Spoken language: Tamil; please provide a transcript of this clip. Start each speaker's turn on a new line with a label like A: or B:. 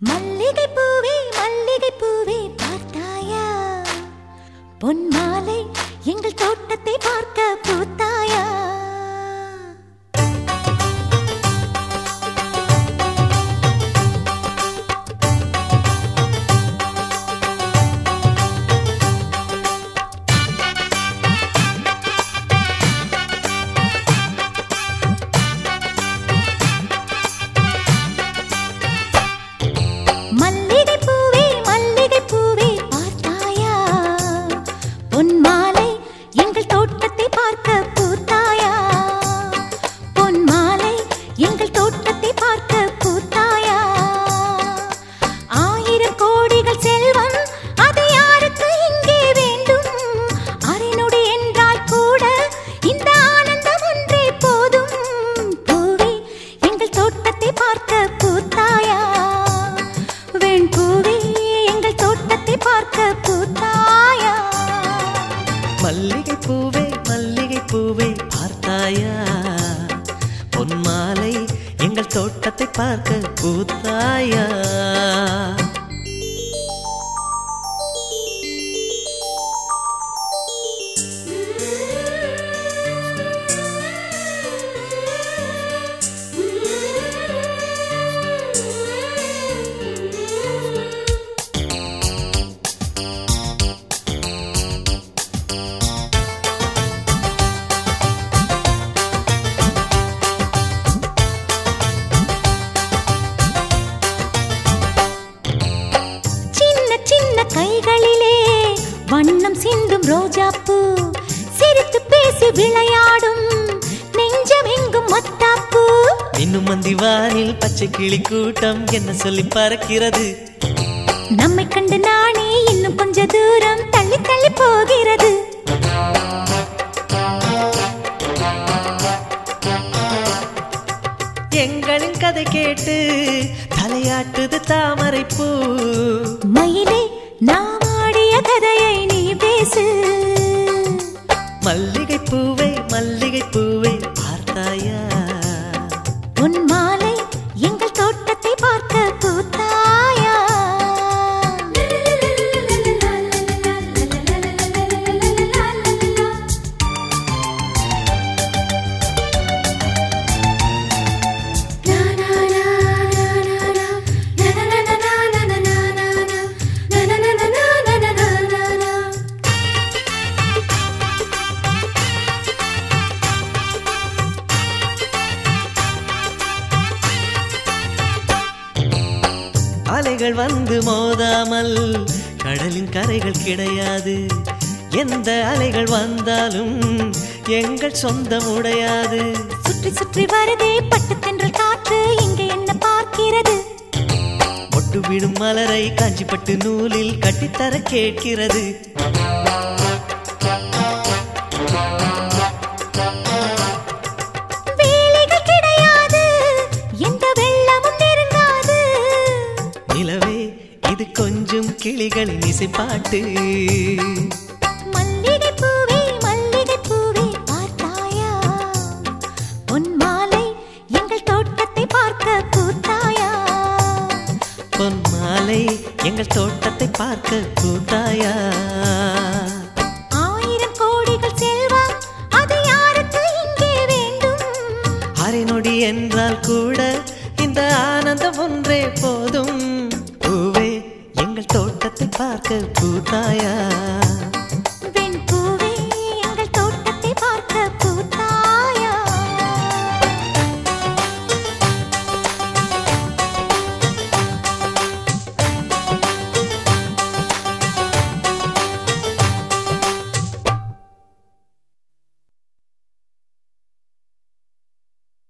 A: மல்லிகை பூவே மல்லிகை பூவே பார்த்தாயா பொன் மாலை எங்கள் தோட்டத்தை பார்க்க பூத்தாயா மல்லிகை பூவே மல்லிகை பூவே பார்த்தாயா பொன் மாலை எங்கள் தோட்டத்தை பார்க்க பூத்தாயா பொன் மாலை எங்கள் தோட்டத்தை பார்க்க பூத்தாயா ஆயிரம் கோடிகள் செல்வம் அது யாருக்கு இங்கே வேண்டும் அரைநொடி என்றால் கூட இந்த ஆனந்தம் ஒன்றே போதும் பூவே எங்கள் தோட்டத்தை பார்க்க பூத்தாயா வெண் பூவே எங்கள் தோட்டத்தை பார்க்க பூத்தாயா
B: மல்லிகை பூவே மல்லிகை பூவே பார்த்தாயா பொன் மாலை எங்கள் தோட்டத்தை பார்க்க பூத்தாயா
A: சின்ன சின்ன கைகளிலே வண்ணம் சிந்தும் ரோஜாப்பூ சிரித்து பேசி விளையாடும் நெஞ்சம் எங்கும் மத்தாப்பூ
B: இன்னும் மந்தி வானில் பச்சை கிளி கூட்டம் என்ன சொல்லி பறக்கிறது
A: நம்மை கண்டு நானே இன்னும் கொஞ்ச தூரம் தள்ளி தள்ளி போகிறது
B: எங்களின் கதை கேட்டு தலையாட்டுது தாமரை பூ
A: மயிலே நாம் ஆடிய கதையை நீ பேசு
B: மல்லிகை பூவே மல்லிகை பூவே பார்த்தாயா
A: உன் மாலை எங்கள் தோட்டத்தை பார்க்க பூத்தாயா
B: அலைகள் வந்து மோதாமல் கடலின் கரைகள் கிடையாது எந்த அலைகள் வந்தாலும் எங்கள் சொந்தம் உடையாது
A: சுற்றி சுற்றி வருதே பட்டு தென்றல் காற்று இங்கே என்ன பார்க்கிறது
B: ஒட்டு விடும் மலரை காஞ்சிப்பட்டு நூலில் கட்டித்தர கேட்கிறது
A: வேலைகள் கிடையாது எந்த வெள்ளமும் நெருங்காது
B: நிலவே இது கொஞ்சம் கிளிகளின் இசைப்பாட்டு
A: மல்லிகை பூவே மல்லிகை பூவே பார்த்தாயா உன் மாலை எங்கள் தோட்டத்தை பார்க்க பூத்தாயா
B: பொன் மாலை எங்கள் தோட்டத்தை பார்க்க கூத்தாயா
A: ஆயிரம் கோடிகள் செல்வம் அது யாருக்கு இங்கே வேண்டும்
B: அரை நொடி என்றால் கூட இந்த ஆனந்தம் ஒன்றே போதும் பூவே எங்கள் தோட்டத்தை பார்க்க கூத்தாயா